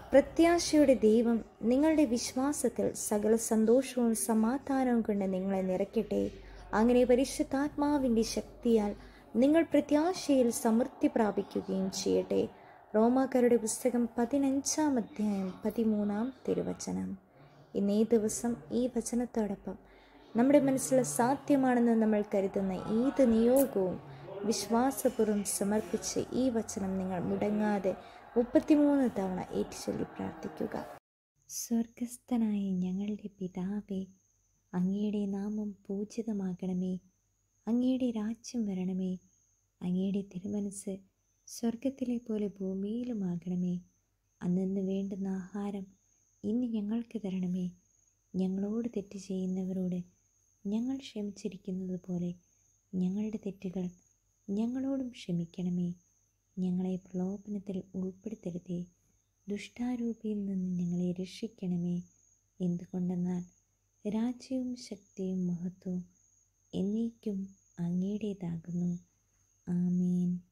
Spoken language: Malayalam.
പ്രത്യാശയുടെ ദൈവം നിങ്ങളുടെ വിശ്വാസത്തിൽ സകല സന്തോഷവും സമാധാനവും കൊണ്ട് നിങ്ങളെ നിറയ്ക്കട്ടെ അങ്ങനെ പരിശുദ്ധാത്മാവിൻ്റെ ശക്തിയാൽ നിങ്ങൾ പ്രത്യാശയിൽ സമൃദ്ധി പ്രാപിക്കുകയും ചെയ്യട്ടെ റോമാക്കാരുടെ പുസ്തകം പതിനഞ്ചാം അധ്യായം പതിമൂന്നാം തിരുവചനം ഇന്നേ ദിവസം ഈ വചനത്തോടൊപ്പം നമ്മുടെ മനസ്സിൽ സാധ്യമാണെന്ന് നമ്മൾ കരുതുന്ന ഏത് നിയോഗവും വിശ്വാസപൂർവ്വം സമർപ്പിച്ച് ഈ വചനം നിങ്ങൾ മുടങ്ങാതെ മുപ്പത്തിമൂന്ന് തവണ ഏറ്റുചൊല്ലി പ്രാർത്ഥിക്കുക സ്വർഗസ്ഥനായ ഞങ്ങളുടെ പിതാവേ അങ്ങയുടെ നാമം പൂജിതമാകണമേ അങ്ങയുടെ രാജ്യം വരണമേ അങ്ങയുടെ തിരുമനസ് സ്വർഗത്തിലെ പോലെ ഭൂമിയിലുമാകണമേ അന്നു വേണ്ടുന്ന ആഹാരം ഇന്ന് ഞങ്ങൾക്ക് തരണമേ ഞങ്ങളോട് തെറ്റ് ചെയ്യുന്നവരോട് ഞങ്ങൾ ക്ഷമിച്ചിരിക്കുന്നത് പോലെ ഞങ്ങളുടെ തെറ്റുകൾ ഞങ്ങളോടും ക്ഷമിക്കണമേ ഞങ്ങളെ പ്രലോഭനത്തിൽ ഉൾപ്പെടുത്തരുതേ ദുഷ്ടാരൂപിയിൽ നിന്ന് ഞങ്ങളെ രക്ഷിക്കണമേ എന്തുകൊണ്ടെന്നാൽ രാജ്യവും ശക്തിയും മഹത്വവും എന്നേക്കും അങ്ങയുടേതാകുന്നു ആമേൻ